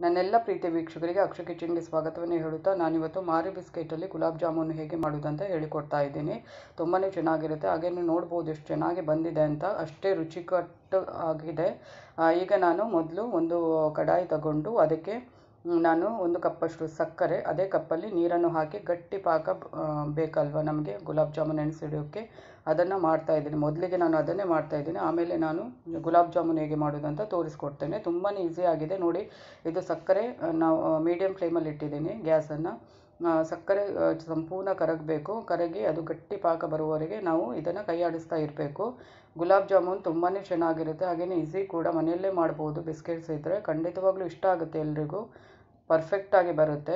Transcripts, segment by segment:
ನನ್ನೆಲ್ಲ ಪ್ರೀತಿಯ ವೀಕ್ಷಕರಿಗೆ ಅಕ್ಷು ಕಿಚನ್ಗೆ ಸ್ವಾಗತವನ್ನು ಹೇಳುತ್ತಾ ನಾನಿವತ್ತು ಮಾರಿ ಬಿಸ್ಕೆಟಲ್ಲಿ ಗುಲಾಬ್ ಜಾಮೂನು ಹೇಗೆ ಮಾಡೋದಂತ ಹೇಳಿಕೊಡ್ತಾ ಇದ್ದೀನಿ ತುಂಬಾ ಚೆನ್ನಾಗಿರುತ್ತೆ ಹಾಗೆ ನೀವು ನೋಡ್ಬೋದು ಎಷ್ಟು ಚೆನ್ನಾಗಿ ಬಂದಿದೆ ಅಂತ ಅಷ್ಟೇ ರುಚಿಕಟ್ಟು ಆಗಿದೆ ಆ, ಈಗ ನಾನು ಮೊದಲು ಒಂದು ಕಡಾಯಿ ತಗೊಂಡು ಅದಕ್ಕೆ ಮ್, ನಾನು ಒಂದು ಕಪ್ಪಷ್ಟು ಸಕ್ಕರೆ ಅದೇ ಕಪ್ಪಲ್ಲಿ ನೀರನ್ನು ಹಾಕಿ ಗಟ್ಟಿ ಪಾಕ ಆ, ಬೇಕಲ್ವ ನಮಗೆ ಗುಲಾಬ್ ಜಾಮೂನ್ ನೆನೆಸಿಡೋಕ್ಕೆ ಅದನ್ನು ಮಾಡ್ತಾ ಇದ್ದೀನಿ ಮೊದಲಿಗೆ ನಾನು ಅದನ್ನೇ ಮಾಡ್ತಾ ಇದ್ದೀನಿ ಆಮೇಲೆ ನಾನು ಗುಲಾಬ್ ಜಾಮೂನ್ ಹೇಗೆ ಮಾಡೋದಂತ ತೋರಿಸ್ಕೊಡ್ತೇನೆ ತುಂಬಾ ಈಸಿ ಆಗಿದೆ ನೋಡಿ ಇದು ಸಕ್ಕರೆ ಆ, ನಾವು ಮೀಡಿಯಮ್ ಫ್ಲೇಮಲ್ಲಿ ಇಟ್ಟಿದ್ದೀನಿ ಗ್ಯಾಸನ್ನು ಸಕ್ಕರೆ ಆ, ಸಂಪೂರ್ಣ ಕರಗಬೇಕು ಕರಗಿ ಅದು ಗಟ್ಟಿ ಪಾಕ ಬರುವವರೆಗೆ ನಾವು ಇದನ್ನು ಕೈ ಆಡಿಸ್ತಾ ಇರಬೇಕು ಗುಲಾಬ್ ಜಾಮೂನ್ ತುಂಬಾ ಚೆನ್ನಾಗಿರುತ್ತೆ ಹಾಗೆಯೇ ಈಸಿ ಕೂಡ ಮನೆಯಲ್ಲೇ ಮಾಡ್ಬೋದು ಬಿಸ್ಕೆಟ್ಸ್ ಇದ್ದರೆ ಖಂಡಿತವಾಗ್ಲೂ ಇಷ್ಟ ಆಗುತ್ತೆ ಎಲ್ರಿಗೂ ಪರ್ಫೆಕ್ಟಾಗಿ ಬರುತ್ತೆ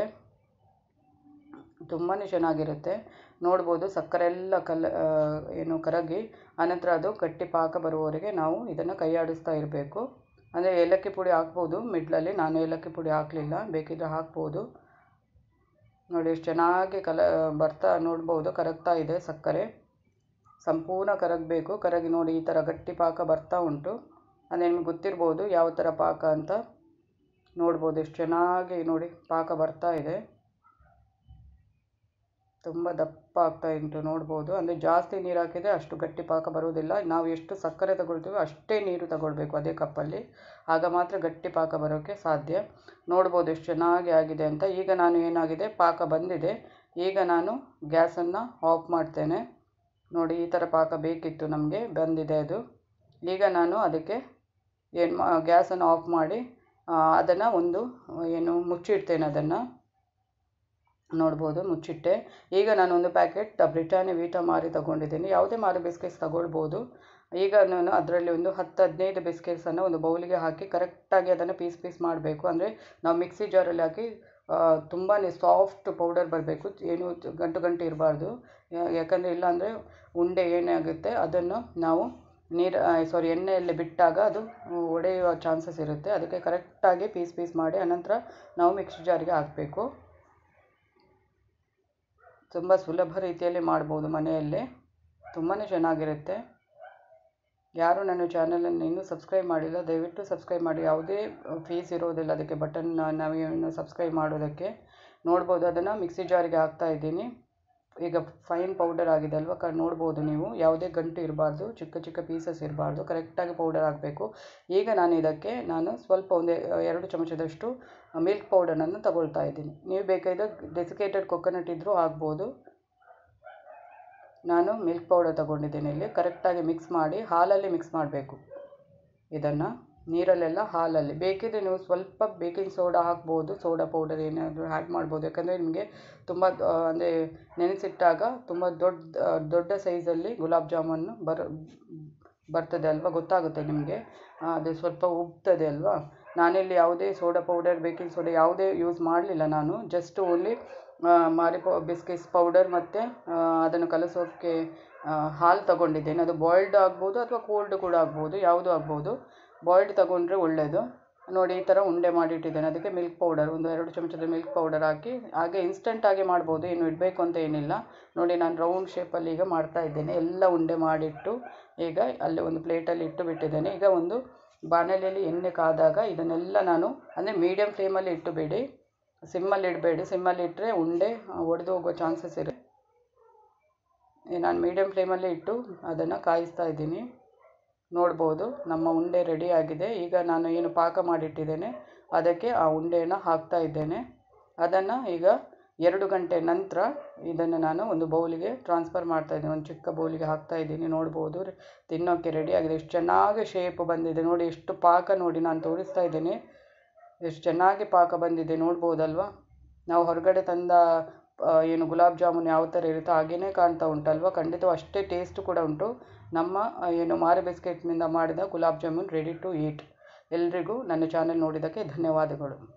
ತುಂಬಾ ಚೆನ್ನಾಗಿರುತ್ತೆ ನೋಡ್ಬೋದು ಸಕ್ಕರೆ ಎಲ್ಲ ಕಲ ಆ, ಏನು ಕರಗಿ ಆನಂತರ ಅದು ಗಟ್ಟಿ ಪಾಕ ಬರುವವರೆಗೆ ನಾವು ಇದನ್ನು ಕೈ ಆಡಿಸ್ತಾ ಇರಬೇಕು ಅಂದರೆ ಏಲಕ್ಕಿ ಪುಡಿ ಹಾಕ್ಬೋದು ಮಿಡ್ಲಲ್ಲಿ ನಾನು ಏಲಕ್ಕಿ ಪುಡಿ ಹಾಕಲಿಲ್ಲ ಬೇಕಿದ್ರೆ ಹಾಕ್ಬೋದು ನೋಡಿ ಎಷ್ಟು ಚೆನ್ನಾಗಿ ಕಲ ಬರ್ತಾ ನೋಡ್ಬೋದು ಕರಗ್ತಾ ಇದೆ ಸಕ್ಕರೆ ಸಂಪೂರ್ಣ ಕರಗಬೇಕು ಕರಗಿ ನೋಡಿ ಈ ಥರ ಗಟ್ಟಿ ಪಾಕ ಬರ್ತಾ ಉಂಟು ಅಂದರೆ ನಿಮ್ಗೆ ಗೊತ್ತಿರ್ಬೋದು ಯಾವ ಥರ ಪಾಕ ಅಂತ ನೋಡ್ಬೋದು ಎಷ್ಟು ಚೆನ್ನಾಗಿ ನೋಡಿ ಪಾಕ ಬರ್ತಾ ಇದೆ ತುಂಬ ದಪ್ಪ ಆಗ್ತಾ ಉಂಟು ನೋಡ್ಬೋದು ಅಂದರೆ ಜಾಸ್ತಿ ನೀರು ಹಾಕಿದರೆ ಅಷ್ಟು ಗಟ್ಟಿ ಪಾಕ ಬರುವುದಿಲ್ಲ ನಾವು ಎಷ್ಟು ಸಕ್ಕರೆ ತಗೊಳ್ತೀವೋ ಅಷ್ಟೇ ನೀರು ತಗೊಳ್ಬೇಕು ಅದೇ ಕಪ್ಪಲ್ಲಿ ಆಗ ಮಾತ್ರ ಗಟ್ಟಿ ಪಾಕ ಬರೋಕ್ಕೆ ಸಾಧ್ಯ ನೋಡ್ಬೋದು ಎಷ್ಟು ಚೆನ್ನಾಗಿ ಆಗಿದೆ ಅಂತ ಈಗ ನಾನು ಏನಾಗಿದೆ ಪಾಕ ಬಂದಿದೆ ಈಗ ನಾನು ಗ್ಯಾಸನ್ನು ಆಫ್ ಮಾಡ್ತೇನೆ ನೋಡಿ ಈ ಥರ ಪಾಕ ಬೇಕಿತ್ತು ನಮಗೆ ಬಂದಿದೆ ಅದು ಈಗ ನಾನು ಅದಕ್ಕೆ ಏನು ಮಾ ಗ್ಯಾಸನ್ನು ಆಫ್ ಮಾಡಿ ಅದನ್ನು ಒಂದು ಏನು ಮುಚ್ಚಿಡ್ತೇನೆ ಅದನ್ನು ನೋಡ್ಬೋದು ಮುಚ್ಚಿಟ್ಟೆ ಈಗ ನಾನು ಒಂದು ಪ್ಯಾಕೆಟ್ ಬ್ರಿಟಾನಿಯ ವೀಟಾ ಮಾರಿ ತಗೊಂಡಿದ್ದೀನಿ ಯಾವುದೇ ಮಾರಿ ಬಿಸ್ಕೆಟ್ಸ್ ತಗೊಳ್ಬೋದು ಈಗ ನಾನು ಅದರಲ್ಲಿ ಒಂದು ಹತ್ತು ಹದಿನೈದು ಬಿಸ್ಕೆಟ್ಸನ್ನು ಒಂದು ಬೌಲಿಗೆ ಹಾಕಿ ಕರೆಕ್ಟಾಗಿ ಅದನ್ನು ಪೀಸ್ ಪೀಸ್ ಮಾಡಬೇಕು ಅಂದರೆ ನಾವು ಮಿಕ್ಸಿ ಜಾರಲ್ಲಿ ಹಾಕಿ ತುಂಬಾ ಸಾಫ್ಟ್ ಪೌಡರ್ ಬರಬೇಕು ಏನು ಗಂಟು ಗಂಟು ಇರಬಾರ್ದು ಯಾಕಂದರೆ ಇಲ್ಲಾಂದರೆ ಉಂಡೆ ಏನಾಗುತ್ತೆ ಅದನ್ನು ನಾವು ನೀರು ಸಾರಿ ಎಣ್ಣೆಯಲ್ಲಿ ಬಿಟ್ಟಾಗ ಅದು ಒಡೆಯುವ ಚಾನ್ಸಸ್ ಇರುತ್ತೆ ಅದಕ್ಕೆ ಕರೆಕ್ಟಾಗಿ ಪೀಸ್ ಪೀಸ್ ಮಾಡಿ ಅನಂತರ ನಾವು ಮಿಕ್ಸಿ ಜಾರಿಗೆ ಹಾಕಬೇಕು ತುಂಬ ಸುಲಭ ರೀತಿಯಲ್ಲಿ ಮಾಡ್ಬೋದು ಮನೆಯಲ್ಲೇ ತುಂಬಾ ಚೆನ್ನಾಗಿರುತ್ತೆ ಯಾರು ನನ್ನ ಚಾನಲನ್ನು ಇನ್ನೂ ಸಬ್ಸ್ಕ್ರೈಬ್ ಮಾಡಿಲ್ಲ ದಯವಿಟ್ಟು ಸಬ್ಸ್ಕ್ರೈಬ್ ಮಾಡಿ ಯಾವುದೇ ಫೀಸ್ ಇರೋದಿಲ್ಲ ಅದಕ್ಕೆ ಬಟನ್ ನಾವೇನು ಸಬ್ಸ್ಕ್ರೈಬ್ ಮಾಡೋದಕ್ಕೆ ನೋಡ್ಬೋದು ಅದನ್ನು ಮಿಕ್ಸಿ ಜಾರಿಗೆ ಹಾಕ್ತಾ ಇದ್ದೀನಿ ಈಗ ಫೈನ್ ಪೌಡರ್ ಆಗಿದೆ ಅಲ್ವಾ ಕ ನೋಡ್ಬೋದು ನೀವು ಯಾವುದೇ ಗಂಟು ಇರಬಾರ್ದು ಚಿಕ್ಕ ಚಿಕ್ಕ ಪೀಸಸ್ ಇರಬಾರ್ದು ಕರೆಕ್ಟಾಗಿ ಪೌಡರ್ ಹಾಕಬೇಕು ಈಗ ನಾನು ಇದಕ್ಕೆ ನಾನು ಸ್ವಲ್ಪ ಒಂದು ಎರಡು ಚಮಚದಷ್ಟು ಮಿಲ್ಕ್ ಪೌಡರನ್ನು ತಗೊಳ್ತಾ ಇದ್ದೀನಿ ನೀವು ಬೇಕಾದರೆ ಡೆಸಿಕೇಟೆಡ್ ಕೊಕೊನಟ್ ಇದ್ದರೂ ಹಾಕ್ಬೋದು ನಾನು ಮಿಲ್ಕ್ ಪೌಡರ್ ತಗೊಂಡಿದ್ದೀನಿ ಇಲ್ಲಿ ಕರೆಕ್ಟಾಗಿ ಮಿಕ್ಸ್ ಮಾಡಿ ಹಾಲಲ್ಲಿ ಮಿಕ್ಸ್ ಮಾಡಬೇಕು ಇದನ್ನು ನೀರಲ್ಲೆಲ್ಲ ಹಾಲಲ್ಲಿ ಬೇಕಿದ್ರೆ ನೀವು ಸ್ವಲ್ಪ ಬೇಕಿಂಗ್ ಸೋಡಾ ಹಾಕ್ಬೋದು ಸೋಡಾ ಪೌಡರ್ ಏನಾದರೂ ಆ್ಯಡ್ ಮಾಡ್ಬೋದು ಯಾಕಂದರೆ ನಿಮಗೆ ತುಂಬ ಅಂದರೆ ನೆನೆಸಿಟ್ಟಾಗ ತುಂಬ ದೊಡ್ಡ ದೊಡ್ಡ ಸೈಜಲ್ಲಿ ಗುಲಾಬ್ ಜಾಮೂನು ಬರ ಬರ್ತದೆ ಅಲ್ವಾ ಗೊತ್ತಾಗುತ್ತೆ ನಿಮಗೆ ಅದು ಸ್ವಲ್ಪ ಉಬ್ತದೆ ಅಲ್ವಾ ನಾನಿಲ್ಲಿ ಯಾವುದೇ ಸೋಡಾ ಪೌಡರ್ ಬೇಕಿಂಗ್ ಸೋಡಾ ಯಾವುದೇ ಯೂಸ್ ಮಾಡಲಿಲ್ಲ ನಾನು ಜಸ್ಟ್ ಓನ್ಲಿ ಮಾರಿ ಪೌ ಬಿಸ್ಕೆಟ್ಸ್ ಪೌಡರ್ ಮತ್ತು ಅದನ್ನು ಕಲಸೋಕ್ಕೆ ಹಾಲು ತಗೊಂಡಿದ್ದೇನೆ ಅದು ಬಾಯ್ಲ್ಡ್ ಆಗ್ಬೋದು ಅಥವಾ ಕೋಲ್ಡ್ ಕೂಡ ಆಗ್ಬೋದು ಯಾವುದೂ ಆಗ್ಬೋದು ಬಾಯ್ಲ್ಡ್ ತಗೊಂಡ್ರೆ ಒಳ್ಳೆಯದು ನೋಡಿ ಈ ಥರ ಉಂಡೆ ಮಾಡಿಟ್ಟಿದ್ದೇನೆ ಅದಕ್ಕೆ ಮಿಲ್ಕ್ ಪೌಡರ್ ಒಂದು ಎರಡು ಚಮಚದ ಮಿಲ್ಕ್ ಪೌಡರ್ ಹಾಕಿ ಹಾಗೆ ಇನ್ಸ್ಟೆಂಟಾಗಿ ಮಾಡ್ಬೋದು ಏನು ಇಡಬೇಕು ಅಂತ ಏನಿಲ್ಲ ನೋಡಿ ನಾನು ರೌಂಡ್ ಶೇಪಲ್ಲಿ ಈಗ ಮಾಡ್ತಾ ಇದ್ದೇನೆ ಎಲ್ಲ ಉಂಡೆ ಮಾಡಿಟ್ಟು ಈಗ ಅಲ್ಲಿ ಒಂದು ಪ್ಲೇಟಲ್ಲಿ ಇಟ್ಟು ಬಿಟ್ಟಿದ್ದೇನೆ ಈಗ ಒಂದು ಬಾಣಲೆಯಲ್ಲಿ ಎಣ್ಣೆ ಕಾದಾಗ ಇದನ್ನೆಲ್ಲ ನಾನು ಅಂದರೆ ಮೀಡಿಯಮ್ ಫ್ಲೇಮಲ್ಲಿ ಇಟ್ಟುಬೇಡಿ ಸಿಮ್ಮಲ್ಲಿ ಇಡಬೇಡಿ ಸಿಮ್ಮಲ್ಲಿ ಇಟ್ಟರೆ ಉಂಡೆ ಒಡೆದು ಹೋಗೋ ಚಾನ್ಸಸ್ ಇರುತ್ತೆ ನಾನು ಮೀಡಿಯಮ್ ಫ್ಲೇಮಲ್ಲೇ ಇಟ್ಟು ಅದನ್ನು ಕಾಯಿಸ್ತಾ ಇದ್ದೀನಿ ನೋಡ್ಬೋದು ನಮ್ಮ ಉಂಡೆ ರೆಡಿ ಆಗಿದೆ ಈಗ ನಾನು ಏನು ಪಾಕ ಮಾಡಿಟ್ಟಿದ್ದೇನೆ ಅದಕ್ಕೆ ಆ ಉಂಡೆಯನ್ನು ಹಾಕ್ತಾ ಇದ್ದೇನೆ ಅದನ್ನು ಈಗ ಎರಡು ಗಂಟೆ ನಂತರ ಇದನ್ನು ನಾನು ಒಂದು ಬೌಲಿಗೆ ಟ್ರಾನ್ಸ್ಫರ್ ಮಾಡ್ತಾ ಇದ್ದೀನಿ ಒಂದು ಚಿಕ್ಕ ಬೌಲಿಗೆ ಹಾಕ್ತಾ ಇದ್ದೀನಿ ನೋಡ್ಬೋದು ತಿನ್ನೋಕ್ಕೆ ರೆಡಿ ಆಗಿದೆ ಎಷ್ಟು ಚೆನ್ನಾಗಿ ಶೇಪ್ ಬಂದಿದೆ ನೋಡಿ ಎಷ್ಟು ಪಾಕ ನೋಡಿ ನಾನು ತೋರಿಸ್ತಾ ಇದ್ದೀನಿ ಎಷ್ಟು ಚೆನ್ನಾಗಿ ಪಾಕ ಬಂದಿದೆ ನೋಡ್ಬೋದಲ್ವಾ ನಾವು ಹೊರಗಡೆ ತಂದ ಏನು ಗುಲಾಬ್ ಜಾಮೂನ್ ಯಾವ ಥರ ಇರುತ್ತೋ ಹಾಗೇ ಕಾಣ್ತಾ ಉಂಟಲ್ವ ಖಂಡಿತ ಅಷ್ಟೇ ಟೇಸ್ಟ್ ಕೂಡ ಉಂಟು ನಮ್ಮ ಏನು ಮಾರಿ ಬಿಸ್ಕೆಟ್ನಿಂದ ಮಾಡಿದ gulab jamun ready to eat ಎಲ್ರಿಗೂ ನನ್ನ ಚಾನೆಲ್ ನೋಡಿದ್ದಕ್ಕೆ ಧನ್ಯವಾದಗಳು